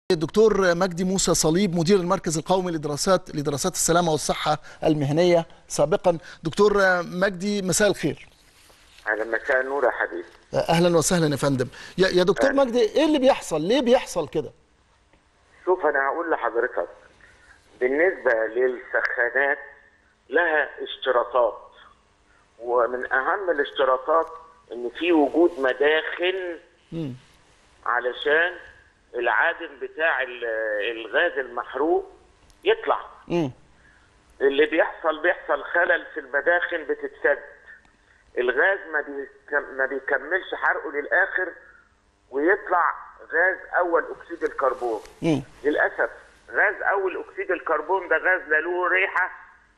الدكتور مجدي موسى صليب مدير المركز القومي لدراسات لدراسات السلامه والصحه المهنيه سابقا دكتور مجدي مساء الخير اهلا مساء النور يا حبيبي اهلا وسهلا يا فندم يا يا دكتور أهلا. مجدي ايه اللي بيحصل ليه بيحصل كده شوف انا هقول لحضرتك بالنسبه للسخانات لها اشتراطات ومن اهم الاشتراطات ان في وجود مداخن مم. علشان العادم بتاع ال- الغاز المحروق يطلع مم. اللي بيحصل بيحصل خلل في المداخن بتتسد الغاز ما, بيكم ما بيكملش حرقه للاخر ويطلع غاز اول اكسيد الكربون مم. للاسف غاز اول اكسيد الكربون ده غاز لا له ريحه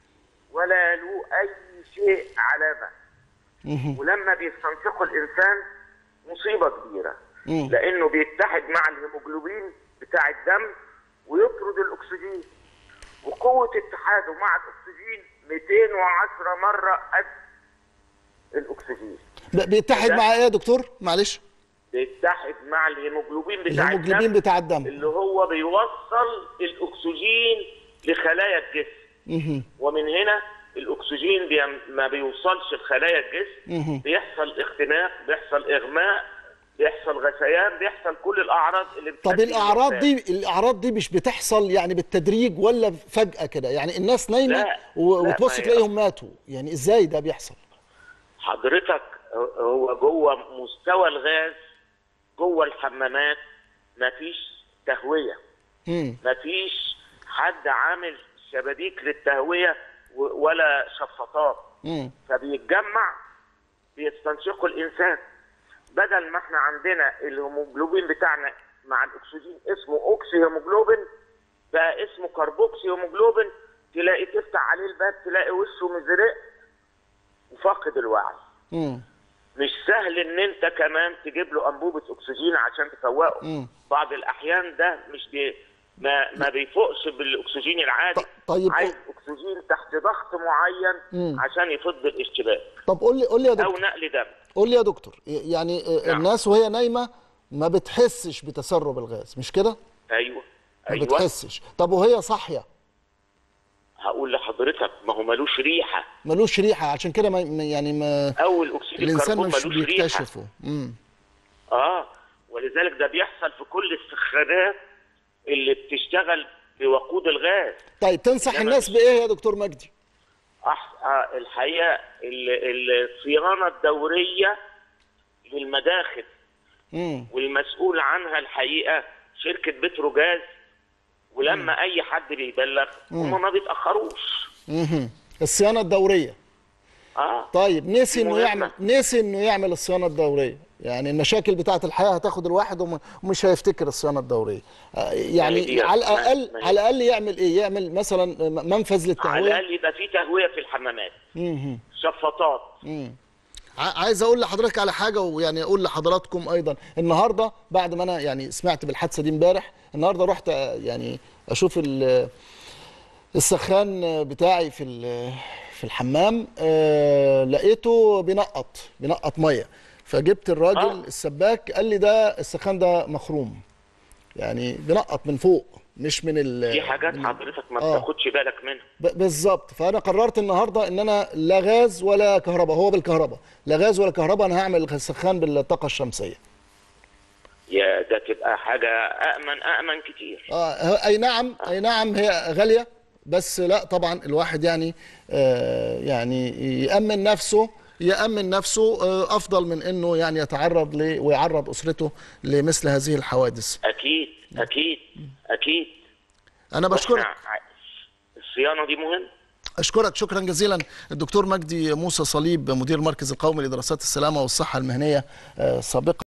ولا له اي شيء علامه مم. ولما بيستنشقه الانسان مصيبه كبيره مم. لانه بيتحد مع الهيموجلوبين بتاع الدم ويطرد الاكسجين وقوه اتحاده مع الاكسجين 210 مره قد الاكسجين ب- بيتحد ده- مع ايه يا دكتور معلش بيتحد مع الهيموجلوبين بتاع الهيموجلوبين الدم بتاع الدم اللي هو بيوصل الاكسجين لخلايا الجسم مم. ومن هنا الاكسجين بي... ما بيوصلش لخلايا الجسم مهم. بيحصل اختناق بيحصل اغماء بيحصل غثيان بيحصل كل الاعراض اللي طب بتؤدي الاعراض للوفاة. دي الاعراض دي مش بتحصل يعني بالتدريج ولا فجاه كده يعني الناس نايمه لا، و- لا، وتبص ما هي- تلاقيهم ماتوا يعني ازاي ده بيحصل حضرتك هو جوه مستوى الغاز جوه الحمامات مفيش تهويه مم. مفيش حد عامل شبابيك للتهويه و- ولا شفاطات مم. فبيتجمع بيستنشقه الانسان بدل ما احنا عندنا الهيموجلوبين بتاعنا مع الاكسجين اسمه اوكسي هيموجلوبين بقى اسمه كربوكسي هيموجلوبين تلاقي تفتح عليه الباب تلاقي وشه مزرق وفاقد الوعي مم. مش سهل ان انت كمان تجيب له انبوبه اكسجين عشان تفوقه مم. بعض الاحيان ده مش بي ما ما بيفوقش بالاكسجين العادي ط- طيب. عايز اكسجين تحت ضغط معين مم. عشان يفض الاشتباك طب قول لي قول لي يا او دكتور نقل دم قول لي يا دكتور يعني آه، نعم. الناس وهي نايمه ما بتحسش بتسرب الغاز مش كده ايوه ما ايوه بتحسش طب وهي صاحيه هقول لحضرتك ما هو ملوش ريحه ملوش ريحه عشان كده ما ما- يعني ما اول اكسيد الانسان الكربون مش ملوش ريحه بيكتشفه امم اه ولذلك ده بيحصل في كل السخانات اللي بتشتغل بوقود الغاز طيب تنصح إنما الناس مش- بايه يا دكتور مجدي أح... آه الحقيقه ال- الصيانه الدوريه للمداخل امم والمسؤول عنها الحقيقه شركه بتروجاز ولما اي حد بيبلغ هم ما بيتاخروش امم الصيانه الدوريه اه طيب نسي انه مهمة. يعمل نسي انه يعمل الصيانه الدوريه يعني المشاكل بتاعه الحياه هتاخد الواحد وم- ومش هيفتكر الصيانه الدوريه آه، يعني دي على ما- الاقل ما هي- على الاقل يعمل ايه يعمل مثلا منفذ على للتهويه الاقل يبقى في تهويه في الحمامات امم شفاطات ع- عايز اقول لحضرتك على حاجه ويعني اقول لحضراتكم ايضا النهارده بعد ما انا يعني سمعت بالحادثه دي امبارح النهارده رحت آه، يعني اشوف ال- السخان بتاعي في ال- في الحمام آه، لقيته بينقط بينقط ميه فجبت الراجل آه. السباك قال لي ده السخان ده مخروم يعني بينقط من فوق مش من ال دي حاجات من- حضرتك ما آه. بتاخدش بالك منها ب- بالظبط فانا قررت النهارده ان انا لا غاز ولا كهرباء هو بالكهرباء لا غاز ولا كهرباء انا هعمل السخان بالطاقه الشمسيه يا ده تبقى حاجه امن امن كتير اه ه- اي نعم اي نعم هي غاليه بس لا طبعا الواحد يعني آه يعني يامن نفسه يامن نفسه آه افضل من انه يعني يتعرض ل ويعرض اسرته لمثل هذه الحوادث اكيد اكيد اكيد انا بشكرك وإحنا الصيانه دي مهم اشكرك شكرا جزيلا الدكتور مجدي موسى صليب مدير المركز القومي لدراسات السلامه والصحه المهنيه آه، سابقا